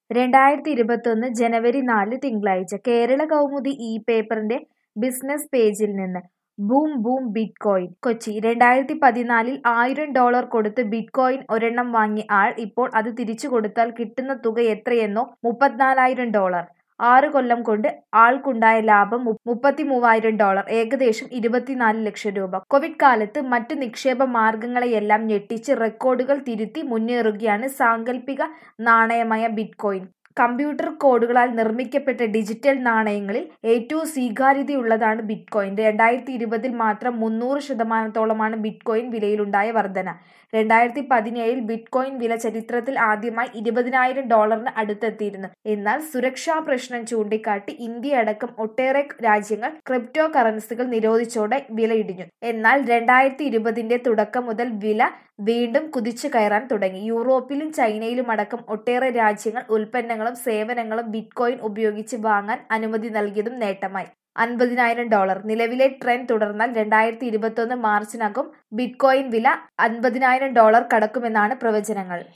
രണ്ടായിരത്തി ഇരുപത്തൊന്ന് ജനുവരി നാല് തിങ്കളാഴ്ച കേരള കൗമുദി ഇ പേപ്പറിന്റെ ബിസിനസ് പേജിൽ നിന്ന് ബൂം ബൂം ബിറ്റ്കോയിൻ കൊച്ചി രണ്ടായിരത്തി പതിനാലിൽ ആയിരം ഡോളർ കൊടുത്ത് ബിറ്റ്കോയിൻ ഒരെണ്ണം വാങ്ങിയ ആൾ ഇപ്പോൾ അത് തിരിച്ചു കൊടുത്താൽ കിട്ടുന്ന തുക എത്രയെന്നോ മുപ്പത്തിനാലായിരം ഡോളർ ആറ് കൊല്ലം കൊണ്ട് ആൾക്കുണ്ടായ ലാഭം മു- മുപ്പത്തിമൂവായിരം ഡോളർ ഏകദേശം ഇരുപത്തിനാല് ലക്ഷം രൂപ കോവിഡ് കാലത്ത് മറ്റ് നിക്ഷേപ മാർഗങ്ങളെയെല്ലാം ഞെട്ടിച്ച് റെക്കോർഡുകൾ തിരുത്തി മുന്നേറുകയാണ് സാങ്കല്പിക നാണയമായ ബിറ്റ്കോയിൻ കമ്പ്യൂട്ടർ കോഡുകളാൽ നിർമ്മിക്കപ്പെട്ട ഡിജിറ്റൽ നാണയങ്ങളിൽ ഏറ്റവും സ്വീകാര്യതയുള്ളതാണ് ബിറ്റ്കോയിൻ രണ്ടായിരത്തി ഇരുപതിൽ മാത്രം മുന്നൂറ് ശതമാനത്തോളമാണ് ബിറ്റ്കോയിൻ വിലയിലുണ്ടായ വർധന രണ്ടായിരത്തി പതിനേഴിൽ ബിറ്റ്കോയിൻ വില ചരിത്രത്തിൽ ആദ്യമായി ഇരുപതിനായിരം ഡോളറിന് അടുത്തെത്തിയിരുന്നു എന്നാൽ സുരക്ഷാ പ്രശ്നം ചൂണ്ടിക്കാട്ടി ഇന്ത്യ അടക്കം ഒട്ടേറെ രാജ്യങ്ങൾ ക്രിപ്റ്റോ കറൻസികൾ നിരോധിച്ചോടെ വില ഇടിഞ്ഞു എന്നാൽ രണ്ടായിരത്തി ഇരുപതിന്റെ തുടക്കം മുതൽ വില വീണ്ടും കുതിച്ചു കയറാൻ തുടങ്ങി യൂറോപ്പിലും ചൈനയിലും അടക്കം ഒട്ടേറെ രാജ്യങ്ങൾ ഉൽപ്പന്നങ്ങളും സേവനങ്ങളും ബിറ്റ്കോയിൻ ഉപയോഗിച്ച് വാങ്ങാൻ അനുമതി നൽകിയതും നേട്ടമായി അൻപതിനായിരം ഡോളർ നിലവിലെ ട്രെൻഡ് തുടർന്നാൽ രണ്ടായിരത്തി ഇരുപത്തൊന്ന് മാർച്ചിനകം ബിറ്റ്കോയിൻ വില അൻപതിനായിരം ഡോളർ കടക്കുമെന്നാണ് പ്രവചനങ്ങൾ